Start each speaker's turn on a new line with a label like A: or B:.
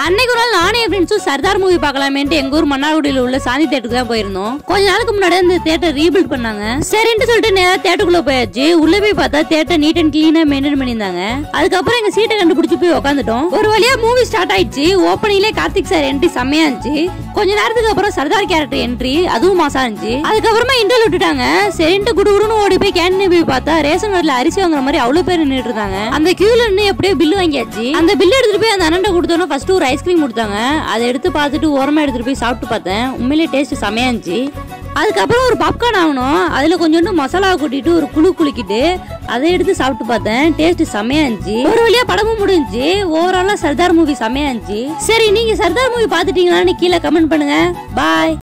A: அன்னைக்கு ஒரு நாள் நானே என் ஃப்ரெண்ட்ஸும் சர்தார் மூவி பார்க்கலாமேன்ட்டு எங்க ஊர் மன்னார்குடியில் உள்ள சாந்தி தேட்டருக்கு தான் போயிருந்தோம் கொஞ்ச நாளுக்கு முன்னாடி அந்த தேட்டர் ரீபில்ட் பண்ணாங்க சரின்ட்டு சொல்லிட்டு நேரா தேட்டருக்குள்ள போயாச்சு உள்ள போய் பார்த்தா தேட்டர் நீட் அண்ட் கிளீனா மெயின்டைன் பண்ணியிருந்தாங்க அதுக்கப்புறம் எங்க சீட்டை கண்டுபிடிச்சு போய் உட்காந்துட்டோம் ஒரு வழியா மூவி ஸ்டார்ட் ஆயிடுச்சு ஓப்பனிங்லே கார்த்திக் சார் என்ட்ரி செம்மையா இருந்துச்சு கொஞ்ச நேரத்துக்கு அப்புறம் சர்தார் கேரக்டர் என்ட்ரி அதுவும் மாசா இருந்துச்சு அதுக்கப்புறமா இன்டர்வல் விட்டுட்டாங்க சரின்ட்டு குடுகுடுன்னு ஓடி போய் கேண்டீன் போய் பார்த்தா ரேஷன் கார்டுல அரிசி வாங்குற மாதிரி அவ்வளவு பேர் நின்னுட்டு இருந்தாங்க அந்த கியூல நின்று எப்படியோ பில்லு வாங்கியாச்சு அந்த பில் எடுத்துட்டு போய் அந்த அண்ணன் கொடுத்தோன்னா ஃபர்ஸ்ட் ஒரு ஐஸ்கிரீம் கொடுத்தாங்க அதை எடுத்து பார்த்துட்டு ஓரமா எடுத்துட்டு போய் சாப்பிட்டு பார்த்தேன் உண்மையிலேயே டேஸ்ட் செமையா இருந்துச்சு அதுக்கப்புறம் ஒரு பாப்கார்ன் ஆகணும் அதில் கொஞ்சோண்டு மசாலா கூட்டிட்டு ஒரு குழு குலுக்கிட்டு அதை எடுத்து சாப்பிட்டு பார்த்தேன் டேஸ்ட் செமையா இருந்துச்சு ஒரு வழியா படமும் முடிஞ்சுச்சு ஓவராலா சர்தார் மூவி செமையா இருந்துச்சு சரி நீங்க சர்தார் மூவி பார்த்துட்டீங்களான்னு கீழே கமெண்ட் பண்ணுங்க பாய்